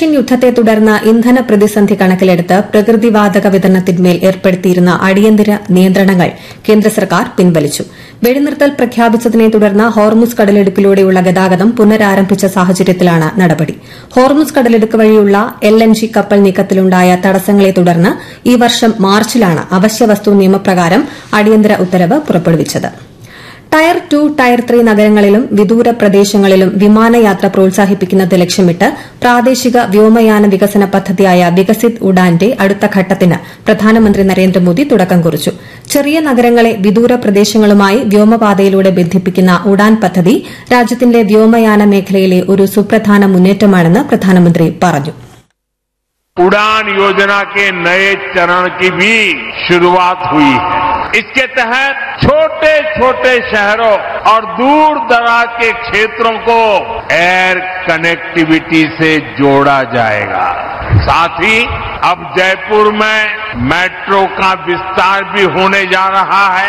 പശ്ചിമേഷ്യൻ യുദ്ധത്തെ തുടർന്ന് ഇന്ധന പ്രതിസന്ധി കണക്കിലെടുത്ത് പ്രകൃതിവാതക വിതരണത്തിന്മേൽ ഏർപ്പെടുത്തിയിരുന്ന അടിയന്തര നിയന്ത്രണങ്ങൾ കേന്ദ്ര സർക്കാർ പിൻവലിച്ചു വെടിനിർത്തൽ പ്രഖ്യാപിച്ചതിനെ തുടർന്ന് ഹോർമുസ് കടലിടുക്കിലൂടെയുള്ള ഗതാഗതം പുനരാരംഭിച്ച സാഹചര്യത്തിലാണ് നടപടി ഹോർമുസ് കടലിടുക്ക് വഴിയുള്ള എൽ എൻ ജി കപ്പൽ നീക്കത്തിലുണ്ടായ തടസ്സങ്ങളെ തുടർന്ന് ഈ വർഷം മാർച്ചിലാണ് അവശ്യവസ്തു നിയമപ്രകാരം അടിയന്തര ഉത്തരവ് പുറപ്പെടുവിച്ചത് ടയർ ടു ടയർ ത്രീ നഗരങ്ങളിലും വിദൂര പ്രദേശങ്ങളിലും വിമാനയാത്ര പ്രോത്സാഹിപ്പിക്കുന്നത് ലക്ഷ്യമിട്ട് പ്രാദേശിക വ്യോമയാന വികസന പദ്ധതിയായ വികസിത് ഉഡാന്റെ അടുത്ത ഘട്ടത്തിന് പ്രധാനമന്ത്രി നരേന്ദ്രമോദി തുടക്കം കുറിച്ചു ചെറിയ നഗരങ്ങളെ വിദൂര പ്രദേശങ്ങളുമായി വ്യോമപാതയിലൂടെ ബന്ധിപ്പിക്കുന്ന ഉഡാൻ പദ്ധതി രാജ്യത്തിന്റെ വ്യോമയാന മേഖലയിലെ ഒരു സുപ്രധാന മുന്നേറ്റമാണെന്ന് പ്രധാനമന്ത്രി പറഞ്ഞു उड़ान योजना के नए चरण की भी शुरुआत हुई है इसके तहत छोटे छोटे शहरों और दूर दराज के क्षेत्रों को एयर कनेक्टिविटी से जोड़ा जाएगा साथ ही अब जयपुर में मेट्रो का विस्तार भी होने जा रहा है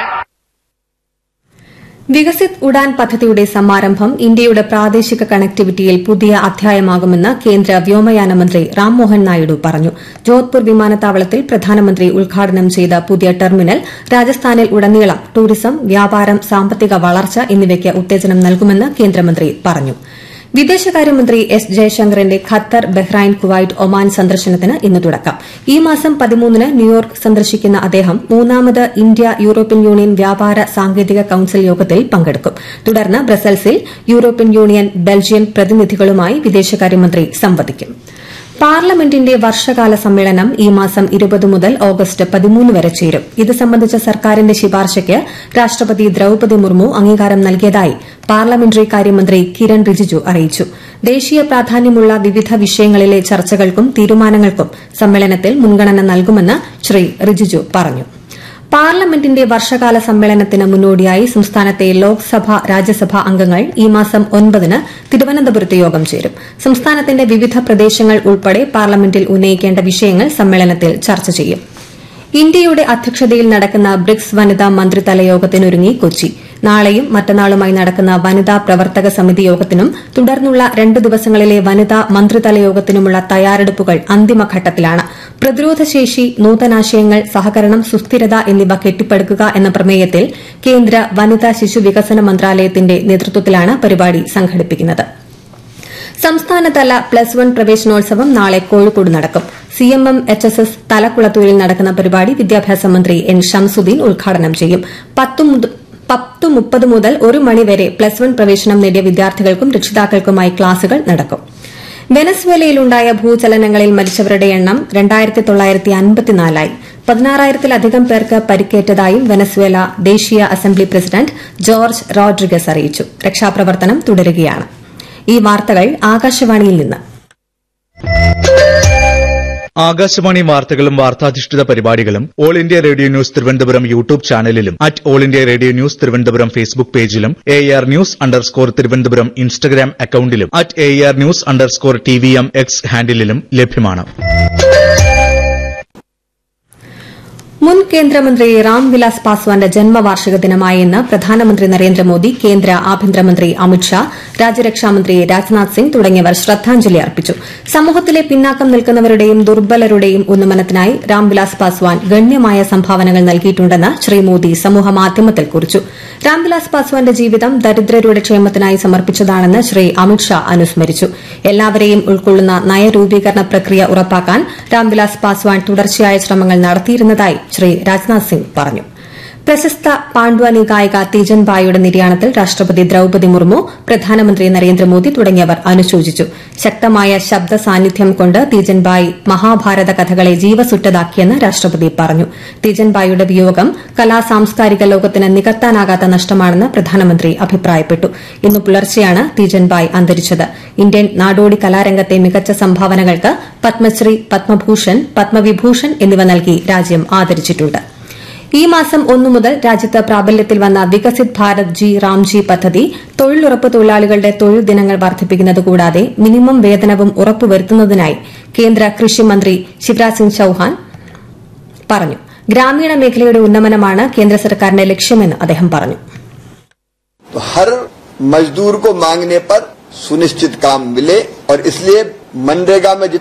വികസിത് ഉഡാൻ പദ്ധതിയുടെ സമാരംഭം ഇന്ത്യയുടെ പ്രാദേശിക കണക്ടിവിറ്റിയിൽ പുതിയ അധ്യായമാകുമെന്ന് കേന്ദ്ര വ്യോമയാന മന്ത്രി റാംമോഹൻ നായിഡു പറഞ്ഞു ജോധ്പൂർ വിമാനത്താവളത്തിൽ പ്രധാനമന്ത്രി ഉദ്ഘാടനം ചെയ്ത പുതിയ ടെർമിനൽ രാജസ്ഥാനിൽ ഉടനീളം ടൂറിസം വ്യാപാരം സാമ്പത്തിക വളർച്ച എന്നിവയ്ക്ക് ഉത്തേജനം നൽകുമെന്ന് കേന്ദ്രമന്ത്രി പറഞ്ഞു വിദേശകാര്യമന്ത്രി എസ് ജയശങ്കറിന്റെ ഖത്തർ ബഹ്റൈൻ കുവൈറ്റ് ഒമാൻ സന്ദർശനത്തിന് ഇന്ന് തുടക്കം ഈ മാസം പതിമൂന്നിന് ന്യൂയോർക്ക് സന്ദർശിക്കുന്ന അദ്ദേഹം മൂന്നാമത് ഇന്ത്യ യൂറോപ്യൻ യൂണിയൻ വ്യാപാര സാങ്കേതിക കൌൺസിൽ യോഗത്തിൽ പങ്കെടുക്കും തുടർന്ന് ബ്രസൽസിൽ യൂറോപ്യൻ യൂണിയൻ ബെൽജിയൻ പ്രതിനിധികളുമായി വിദേശകാര്യമന്ത്രി സംവദിക്കും പാർലമെന്റിന്റെ വർഷകാല സമ്മേളനം ഈ മാസം ഇരുപത് മുതൽ ഓഗസ്റ്റ് പതിമൂന്ന് വരെ ചേരും ഇത് സംബന്ധിച്ച സർക്കാരിന്റെ ശുപാർശയ്ക്ക് രാഷ്ട്രപതി ദ്രൌപദി മുർമു അംഗീകാരം നൽകിയതായി പാർലമെന്ററി കാര്യമന്ത്രി കിരൺ റിജിജു അറിയിച്ചു ദേശീയ പ്രാധാന്യമുള്ള വിവിധ വിഷയങ്ങളിലെ ചർച്ചകൾക്കും തീരുമാനങ്ങൾക്കും സമ്മേളനത്തിൽ മുൻഗണന നൽകുമെന്ന് ശ്രീ റിജിജു പറഞ്ഞു പാർലമെന്റിന്റെ വർഷകാല സമ്മേളനത്തിന് മുന്നോടിയായി സംസ്ഥാനത്തെ ലോക്സഭ രാജ്യസഭാ അംഗങ്ങൾ ഈ മാസം ഒൻപതിന് തിരുവനന്തപുരത്ത് യോഗം ചേരും സംസ്ഥാനത്തിന്റെ വിവിധ പ്രദേശങ്ങൾ ഉൾപ്പെടെ പാർലമെന്റിൽ ഉന്നയിക്കേണ്ട വിഷയങ്ങൾ സമ്മേളനത്തിൽ ചർച്ച ചെയ്യും ഇന്ത്യയുടെ അധ്യക്ഷതയിൽ നടക്കുന്ന ബ്രിക്സ് വനിതാ മന്ത്രിതല യോഗത്തിനൊരുങ്ങി കൊച്ചി നാളെയും മറ്റന്നാളുമായി നടക്കുന്ന വനിതാ പ്രവർത്തക സമിതി യോഗത്തിനും തുടർന്നുള്ള രണ്ട് ദിവസങ്ങളിലെ വനിതാ മന്ത്രിതല യോഗത്തിനുമുള്ള തയ്യാറെടുപ്പുകൾ അന്തിമഘട്ടത്തിലാണ് പ്രതിരോധശേഷി നൂതനാശയങ്ങൾ സഹകരണം സുസ്ഥിരത എന്നിവ കെട്ടിപ്പടുക്കുക എന്ന പ്രമേയത്തിൽ കേന്ദ്ര വനിതാ ശിശു വികസന മന്ത്രാലയത്തിന്റെ നേതൃത്വത്തിലാണ് പരിപാടി സംഘടിപ്പിക്കുന്നത് സംസ്ഥാനതല പ്ലസ് വൺ പ്രവേശനോത്സവം നാളെ കോഴിക്കോട് നടക്കും C M M H S S തലക്കുളത്തൂരിൽ നടക്കുന്ന പരിപാടി വിദ്യാഭ്യാസ മന്ത്രി എൻ ഷംസുദ്ദീൻ ഉദ്ഘാടനം ചെയ്യും പത്ത് മുപ്പത് മുതൽ ഒരു മണിവരെ പ്ലസ് വൺ പ്രവേശനം നേടിയ വിദ്യാർത്ഥികൾക്കും രക്ഷിതാക്കൾക്കുമായി ക്ലാസുകൾ നടക്കും വെനസ്വേലയിലുണ്ടായ ഭൂചലനങ്ങളിൽ മരിച്ചവരുടെ എണ്ണം രണ്ടായിരത്തി തൊള്ളായിരത്തി അൻപത്തിനാലായി പതിനാറായിരത്തിലധികം പേർക്ക് പരിക്കേറ്റതായും വെനസ്വേല ദേശീയ അസംബ്ലി പ്രസിഡന്റ് ജോർജ് റോഡ്രിഗസ് അറിയിച്ചു രക്ഷാപ്രവർത്തനം തുടരുകയാണ് ഈ വാർത്തകൾ ആകാശവാണിയിൽ നിന്ന് ആകാശവാണി വാർത്തകളും വാർത്താധിഷ്ഠിത പരിപാടികളും all India radio news Thiruvananthapuram YouTube ചാനലിലും at all India radio news Thiruvananthapuram Facebook പേജിലും A R news underscore Thiruvananthapuram Instagram അക്കൌണ്ടിലും at A R news underscore T V M X ഹാൻഡിലും ലഭ്യമാണ് മുൻ കേന്ദ്രമന്ത്രി രാംവിലാസ് പാസ്വാന്റെ ജന്മവാർഷിക ദിനമായ ഇന്ന് പ്രധാനമന്ത്രി നരേന്ദ്രമോദി കേന്ദ്ര ആഭ്യന്തരമന്ത്രി അമിത്ഷാ രാജ്യരക്ഷാമന്ത്രി രാജ്നാഥ് സിംഗ് തുടങ്ങിയവർ ശ്രദ്ധാഞ്ജലി അർപ്പിച്ചു സമൂഹത്തിലെ പിന്നാക്കം നിൽക്കുന്നവരുടെയും ദുർബലരുടെയും ഉന്നമനത്തിനായി രാംവിലാസ് പാസ്വാൻ ഗണ്യമായ സംഭാവനകൾ നൽകിയിട്ടുണ്ടെന്ന് ശ്രീ മോദി സമൂഹമാധ്യമത്തിൽ കുറിച്ചു രാംവിലാസ് പാസ്വാന്റെ ജീവിതം ദരിദ്രരുടെ ക്ഷേമത്തിനായി സമർപ്പിച്ചതാണെന്ന് ശ്രീ അമിത്ഷാ അനുസ്മരിച്ചു എല്ലാവരെയും ഉൾക്കൊള്ളുന്ന നയരൂപീകരണ പ്രക്രിയ ഉറപ്പാക്കാൻ രാംവിലാസ് പാസ്വാൻ തുടർച്ചയായ ശ്രമങ്ങൾ നടത്തിയിരുന്നതായി ശ്രീ രാജ്നാഥ് സിംഗ് പറഞ്ഞു പ്രശസ്ത പാണ്ഡ്വാനി ഗായിക തീജൻ ബായിയുടെ നിര്യാണത്തിൽ രാഷ്ട്രപതി ദ്രൌപദി മുർമു പ്രധാനമന്ത്രി നരേന്ദ്രമോദി തുടങ്ങിയവർ അനുശോചിച്ചു ശക്തമായ ശബ്ദ സാന്നിധ്യം കൊണ്ട് തീജൻ ബായി മഹാഭാരത കഥകളെ ജീവസുറ്റതാക്കിയെന്ന് രാഷ്ട്രപതി പറഞ്ഞു തീജൻ ബായിയുടെ വിയോഗം കലാ സാംസ്കാരിക ലോകത്തിന് നികത്താനാകാത്ത നഷ്ടമാണെന്ന് പ്രധാനമന്ത്രി അഭിപ്രായപ്പെട്ടു ഇന്ന് പുലർച്ചെയാണ് തീജൻ ബായ് അന്തരിച്ചത് ഇന്ത്യൻ നാടോടി കലാരംഗത്തെ മികച്ച സംഭാവനകൾക്ക് പത്മശ്രീ പത്മഭൂഷൺ പത്മവിഭൂഷൺ എന്നിവ നൽകി രാജ്യം ആദരിച്ചിട്ടുണ്ട് ഈ മാസം ഒന്നു മുതൽ രാജ്യത്ത് പ്രാബല്യത്തിൽ വന്ന വികസിത് ഭാരത് ജി റാംജി പദ്ധതി തൊഴിലുറപ്പ് തൊഴിലാളികളുടെ തൊഴിൽ ദിനങ്ങൾ വർദ്ധിപ്പിക്കുന്നത് കൂടാതെ മിനിമം വേതനവും ഉറപ്പുവരുത്തുന്നതിനായി കേന്ദ്ര കൃഷി മന്ത്രി ശിവരാജ് സിംഗ് ചൌഹാൻ പറഞ്ഞു ഗ്രാമീണ മേഖലയുടെ ഉന്നമനമാണ് കേന്ദ്ര സർക്കാരിന്റെ ലക്ഷ്യമെന്ന് അദ്ദേഹം പറഞ്ഞു हर मजदूर को मांगने पर सुनिश्चित काम मिले और इसलिए मनरेगा में